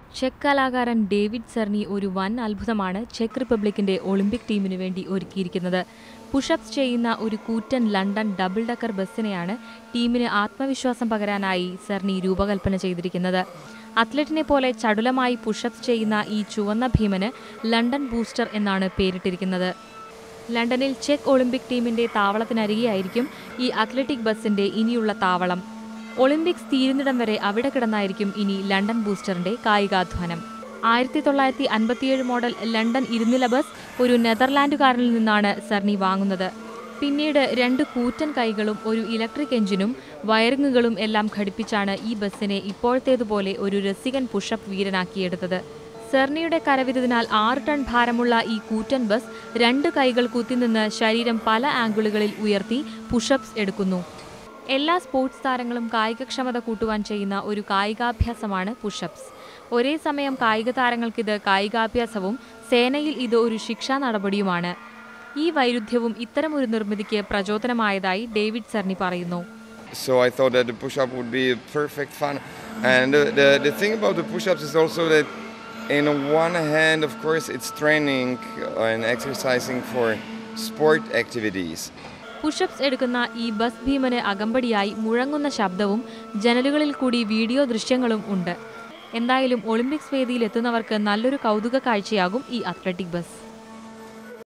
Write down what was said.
Check കലാകാരൻ David Cerny ഒരു വൻ അത്ഭുതമാണ് ചെക്ക് റിപ്പബ്ലിക്കിന്റെ ഒളിമ്പിക് ടീമിനു വേണ്ടി ഒരുക്കിയിരിക്കുന്നത് പുഷപ്സ് ചെയ്യുന്ന ഒരു കൂറ്റൻ ലണ്ടൻ ഡബിൾ ഡക്കർ ബസ്സിനെയാണ് ടീമിന് ആത്മവിശ്വാസം പകരാനായി സെർണി രൂപകൽപ്പന ചെയ്തിരിക്കുന്നത് അത്ലറ്റിനെ പോലെ ചടുലമായി പുഷപ്സ് ചെയ്യുന്ന ഈ ചുവന്ന ഭീമന് ലണ്ടൻ ബൂസ്റ്റർ എന്നാണ് പേരിട്ടിരിക്കുന്നത് ലണ്ടനിൽ ചെക്ക് ഒളിമ്പിക് ടീമിന്റെ താവളത്തിനരികെയായിരിക്കും ഈ അത്ലറ്റിക് ബസിന്റെ ഇനിയുള്ള താവളം ഒളിമ്പിക്സ് തീരുന്നിടം വരെ അവിടെ കിടന്നായിരിക്കും ഇനി ലണ്ടൻ ബൂസ്റ്ററിന്റെ കായികാധ്വാനം ആയിരത്തി തൊള്ളായിരത്തി അൻപത്തിയേഴ് മോഡൽ ലണ്ടൻ ഇരുനില ബസ് ഒരു നെതർലാൻഡുകാരനിൽ നിന്നാണ് സർണി വാങ്ങുന്നത് പിന്നീട് രണ്ട് കൂറ്റൻ കൈകളും ഒരു ഇലക്ട്രിക് എഞ്ചിനും വയറിങ്ങുകളും എല്ലാം ഘടിപ്പിച്ചാണ് ഈ ബസ്സിനെ ഇപ്പോഴത്തേതുപോലെ ഒരു രസികൻ പുഷപ്പ് വീരനാക്കിയെടുത്തത് സെർണിയുടെ കരവിരുതിനാൽ ആറ് ടൺ ഭാരമുള്ള ഈ കൂറ്റൻ ബസ് രണ്ട് കൈകൾ കുത്തിനിന്ന് ശരീരം പല ആംഗിളുകളിൽ ഉയർത്തി പുഷപ്സ് എടുക്കുന്നു എല്ലാ സ്പോർട്സ് താരങ്ങളും കായികക്ഷമത കൂട്ടുവാൻ ചെയ്യുന്ന ഒരു കായികാഭ്യാസമാണ് പുഷപ്സ് ഒരേ സമയം കായിക താരങ്ങൾക്കിത് കായികാഭ്യാസവും സേനയിൽ ഇത് ഒരു ശിക്ഷാ നടപടിയുമാണ് ഈ വൈരുദ്ധ്യവും ഇത്തരമൊരു നിർമ്മിതിക്ക് പ്രചോദനമായതായി ഡേവിഡ് സെർണി പറയുന്നു So I thought that the push-up would be perfect fun. And the, the, the thing about the push-ups is also that in one hand, of course, it's training and exercising for sport activities. Pushups എടുക്കുന്ന ഈ bus ഭീമന് അകമ്പടിയായി മുഴങ്ങുന്ന ശബ്ദവും ജനലുകളിൽ കൂടി video ദൃശ്യങ്ങളും ഉണ്ട് എന്തായാലും Olympics വേദിയിൽ എത്തുന്നവർക്ക് നല്ലൊരു കൗതുക കാഴ്ചയാകും ഈ അത്ലറ്റിക് ബസ്